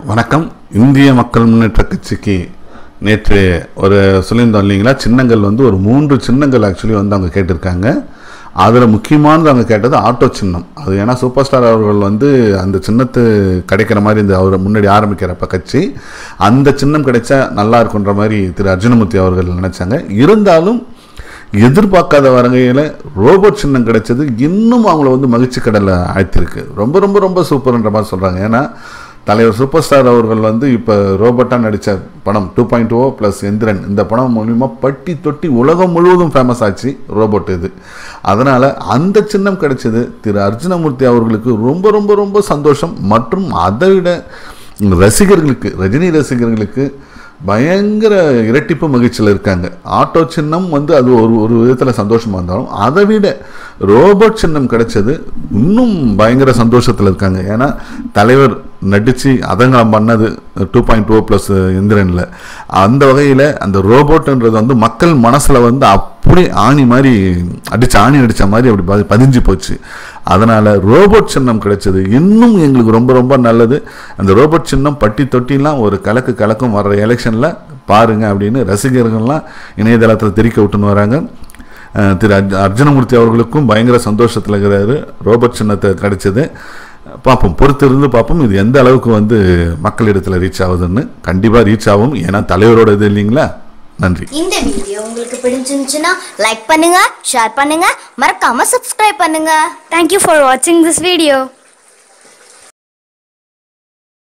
வணக்கம் இந்திய மக்கள் முன்னேற்ற கட்சிக்கு நேற்று ஒரு சொல்லியிருந்தோம் இல்லைங்களா சின்னங்கள் வந்து ஒரு மூன்று சின்னங்கள் ஆக்சுவலி வந்து அவங்க கேட்டிருக்காங்க அதில் முக்கியமானது அவங்க கேட்டது ஆட்டோ சின்னம் அது ஏன்னா சூப்பர் ஸ்டார் அவர்கள் வந்து அந்த சின்னத்து கிடைக்கிற மாதிரி இந்த அவர் முன்னாடி ஆரம்பிக்கிறப்ப கட்சி அந்த சின்னம் கிடைச்சா நல்லா இருக்குன்ற மாதிரி திரு அர்ஜுனமூர்த்தி அவர்கள் நினச்சாங்க இருந்தாலும் எதிர்பார்க்காத வகையில் ரோபோட் சின்னம் கிடைச்சது இன்னும் அவங்கள வந்து மகிழ்ச்சி கடலில் ஆழ்த்திருக்கு ரொம்ப ரொம்ப ரொம்ப சூப்பர்ன்ற மாதிரி சொல்கிறாங்க ஏன்னா தலைவர் சூப்பர் ஸ்டார் அவர்கள் வந்து இப்போ ரோபோட்டாக நடித்த படம் two point o plus Enthiran இந்த படம் மூலிமா பட்டி தொட்டி உலகம் முழுவதும் ஃபேமஸ் ஆச்சு ரோபோட் இது அதனால் அந்த சின்னம் கிடைச்சது திரு அர்ஜுனமூர்த்தி அவர்களுக்கு ரொம்ப ரொம்ப ரொம்ப சந்தோஷம் மற்றும் அதை விட ரசிகர்களுக்கு ரஜினி ரசிகர்களுக்கு பயங்கர இரட்டிப்பு மகிழ்ச்சியில் இருக்காங்க ஆட்டோ சின்னம் வந்து அது ஒரு ஒரு விதத்தில் சந்தோஷமாக இருந்தாலும் அதை விட ரோபோட் சின்னம் கிடைச்சது இன்னும் பயங்கர சந்தோஷத்தில் இருக்காங்க ஏன்னா தலைவர் நடித்து அதங்கம் பண்ணது டூ பாயிண்ட் ஓ ப்ளஸ் இந்திரனில் அந்த வகையில் அந்த ரோபோட்ன்றது வந்து மக்கள் மனசில் வந்து அப்படி ஆணி மாதிரி அடிச்சு ஆணி அடித்த மாதிரி அப்படி பதி- பதிஞ்சு போச்சு அதனால் ரோபோட் சின்னம் கிடைச்சது இன்னும் எங்களுக்கு ரொம்ப ரொம்ப நல்லது அந்த ரோபோட் சின்னம் பட்டி தொட்டிலாம் ஒரு கலக்கு கலக்கும் வர்ற எலெக்ஷனில் பாருங்க அப்படின்னு ரசிகர்கள்லாம் இணையதளத்தில் தெரிக்க விட்டுன்னு வராங்க அஹ் திரு அர்ஜ- அர்ஜுனமூர்த்தி அவர்களுக்கும் பயங்கர சந்தோஷத்தில் இருக்கிறாரு ரோபோட் சின்னத்தை கிடைச்சது பார்ப்போம் பொறுத்திருந்து பார்ப்போம் இது எந்த அளவுக்கு வந்து மக்களிடத்தில் ரீச் ஆகுதுன்னு கண்டிப்பாக ரீச் ஆகும் ஏன்னா தலைவரோட இது இல்லைங்களா நன்றி இந்த வீடியோ உங்களுக்கு பிடிச்சிருந்துச்சுன்னா லைக் பண்ணுங்க ஷேர் பண்ணுங்க மறக்காம சப்ஸ்கிரைப் பண்ணுங்க Thank you for watching this video.